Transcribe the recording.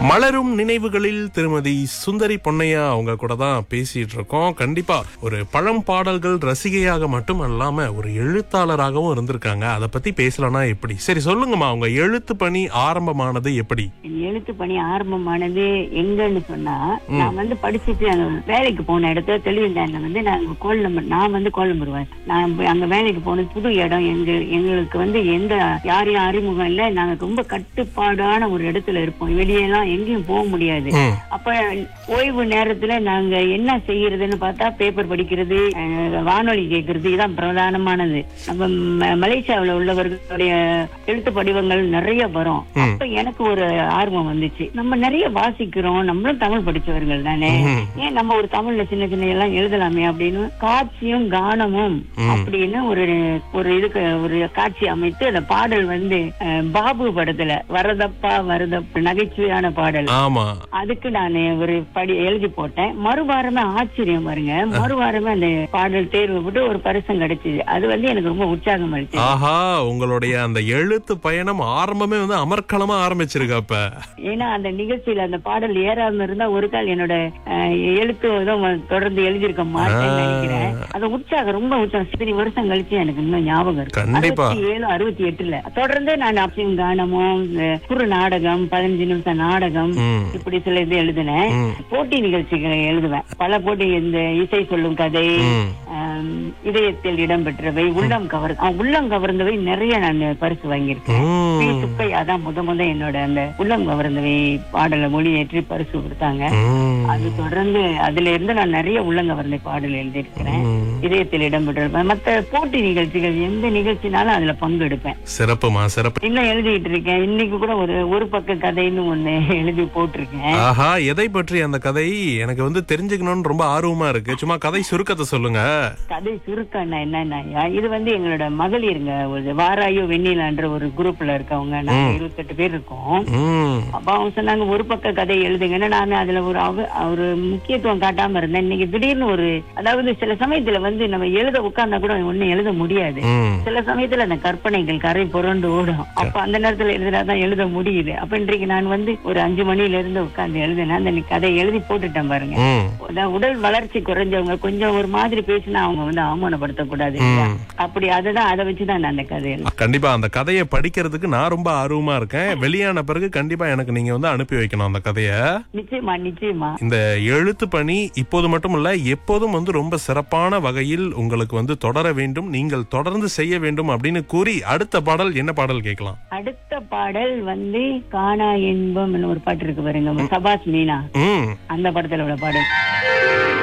மலரும் நினைவுகளில் திருமதி சுந்தரி பொன்னையா அவங்க கூட தான் பேசிட்டு இருக்கோம் கண்டிப்பா ஒரு பழம் பாடல்கள் ரசிகையாக மட்டும் அல்லாம ஒரு எழுத்தாளராகவும் இருந்திருக்காங்க அதை பத்தி பேசலனா எப்படி சரி சொல்லுங்கம்மா உங்க எழுத்து பணி ஆரம்பமானது எப்படி என் எழுத்து பணி ஆரம்பமானது எங்கன்னு சொன்னா நான் வந்து படிச்சுட்டு அங்க வேலைக்கு போன இடத்துல தெளிவுந்தாண்ட வந்து நான் கோல் நம்பர் நான் வந்து கோல் நம்பர் நான் போய் அங்க வேலைக்கு போனது புது இடம் எங்க எங்களுக்கு வந்து எந்த யாரையும் அறிமுகம் இல்ல நாங்க ரொம்ப கட்டுப்பாடான ஒரு இடத்துல இருப்போம் வெளியெல்லாம் எங்கேயும் போக முடியாது ம், அப்ப ஓய்வு நேரத்துல நாங்க என்ன செய்யறதுன்னு பார்த்தா பேப்பர் படிக்கிறது அஹ், வானொலி கேட்கறது இதான் பிரதானமானது நம்ம ம- மலேசியாவுல உள்ளவர்களுடைய எழுத்து படிவங்கள் நிறைய வரும் ம். அப்ப எனக்கு ஒரு ஆர்வம் வந்துச்சு நம்ம நிறைய வாசிக்கிறோம் நம்மளும் தமிழ் படிச்சவர்கள் தானே ம். ஏன் நம்ம ஒரு தமிழ்ல சின்ன சின்ன எல்லாம் எழுதலாமே அப்படின்னு காட்சியும் கானமும் அப்படின்னு ஒரு ஒரு இதுக்கு ஒரு காட்சி அமைத்து அந்த பாடல் வந்து அஹ், பாபு படத்துல வரதப்பா வரதப்பா நகைச்சுவையான பாடல் ஆமா அதுக்கு நான் ஒரு படி எழுதி போட்டேன் மறுவாரமே ஆச்சரியம் பாருங்க மறுவாரமே அந்த பாடல் தேர்வு விட்டு ஒரு பரிசம் கிடைச்சது அது வந்து எனக்கு ரொம்ப உற்சாகம் அளிச்சது ஆஹா உங்களுடைய அந்த எழுத்து பயணம் ஆரம்பமே வந்து அமர்க்களமா ஆரம்பிச்சிருக்கு அப்ப ஏன்னா அந்த நிகழ்ச்சியில அந்த பாடல் ஏறாம இருந்தா ஒரு கால் என்னோட அஹ், எழுத்து இதுவும் தொடர்ந்து எழுதியிருக்க மாட்டேன்னு நினைக்கிறேன் அது உற்சாகம் ரொம்ப உற்சாகம் இத்தனை வருஷம் கழிச்சு எனக்கு இன்னும் ஞாபகம் இருக்கு கண்டிப்பா. அறுபத்தி ஏழு அறுபத்தி எட்டுல தொடர்ந்து நான் அப்சியம் கானமும் இந்த குறு நாடகம் பதினஞ்சு நிமிஷம் நாடகம் ம், இப்படி சில இது எழுதினேன் ம், போட்டி நிகழ்ச்சிகளை எழுதுவேன் பல போட்டி இந்த இசை சொல்லும் கதை ம். ஆம், இதயத்தில் இடம்பெற்றவை உள்ளம் கவர் ஆ, உள்ளம் கவர்ந்தவை நிறைய நான் பரிசு வாங்கியிருக்கேன் ம், பி. சுப்பையா தான் முத முத என்னோட அந்த உள்ளம் கவர்ந்தவை பாடலை மொழியேற்றி பரிசு கொடுத்தாங்க ம், அது தொடர்ந்து அதுல இருந்து நான் நிறைய உள்ளங்கவர்ந்த பாடல் எழுதியிருக்கிறேன் ம். இதயத்தில் இடம்பெற்ற மத்த போட்டி நிகழ்ச்சிகள் எந்த நிகழ்ச்சினாலும் அதுல பங்கெடுப்பேன் சிறப்புமா சிறப்பு இன்னும் எழுதிட்டு இருக்கேன் இன்னைக்கு கூட ஒரு ஒரு பக்க கதைன்னு ஒண்ணு எழுதி போட்டிருக்கேன் ஆஹா எதை பற்றி அந்த கதை எனக்கு வந்து தெரிஞ்சுக்கணும்னு ரொம்ப ஆர்வமா இருக்கு சும்மா கதை சுருக்கத்தை சொல்லுங்க கதை சுருக்கம்னா என்னன்னா இது வந்து எங்களோட மகளிருங்க ஒரு வாராயோ வெண்ணிலான்ற ஒரு குரூப்ல இருக்கவங்க நாங்க இருபத்தெட்டு பேர் இருக்கோம் ம், அப்ப அவங்க சொன்னாங்க ஒரு பக்க கதை எழுதுங்கன்னு நான் அதுல ஒரு அவ- ஒரு முக்கியத்துவம் காட்டாம இருந்தேன் இன்னைக்கு திடீர்னு ஒரு அதாவது சில சமயத்துல வந்து நம்ம எழுத உட்கார்ந்தா கூட ஒண்ணும் எழுத முடியாது ம். சில சமயத்துல அந்த கற்பனைகள் கரை புரண்டு ஓடும் அப்ப அந்த நேரத்துல எழுதினாதான் எழுத முடியுது அப்ப இன்றைக்கு நான் வந்து ஒரு அஞ்சு மணில இருந்து உட்கார்ந்து எழுதினேன் அந்த கதை எழுதி போட்டுட்டேன் பாருங்க ம், அதான் உடல் வளர்ச்சி குறைஞ்சவங்க கொஞ்சம் ஒரு மாதிரி பேசினா அவங்க வந்து அவமானப்படுத்தக்கூடாது இல்லையா? ம். அப்படி அதுதான் அதை வச்சுதான் நான் அந்த கதை எழுதினேன். கண்டிப்பா அந்த கதையை படிக்கிறதுக்கு நான் ரொம்ப ஆர்வமா இருக்கேன் வெளியான பிறகு கண்டிப்பா எனக்கு நீங்க வந்து அனுப்பி வைக்கணும் அந்த கதைய நிச்சயமா நிச்சயமா இந்த எழுத்து பணி இப்போது மட்டும் இல்ல எப்போதும் வந்து ரொம்ப சிறப்பான வகையில் உங்களுக்கு வந்து தொடர வேண்டும் நீங்கள் தொடர்ந்து செய்ய வேண்டும் அப்படின்னு கூறி அடுத்த பாடல் என்ன பாடல் கேட்கலாம் அடுத்த பாடல் வந்து காணா இன்பம் ஒரு பாட்டு இருக்கு பாருங்க சபாஸ் மீனா ம் அந்த படத்துல உள்ள பாடல்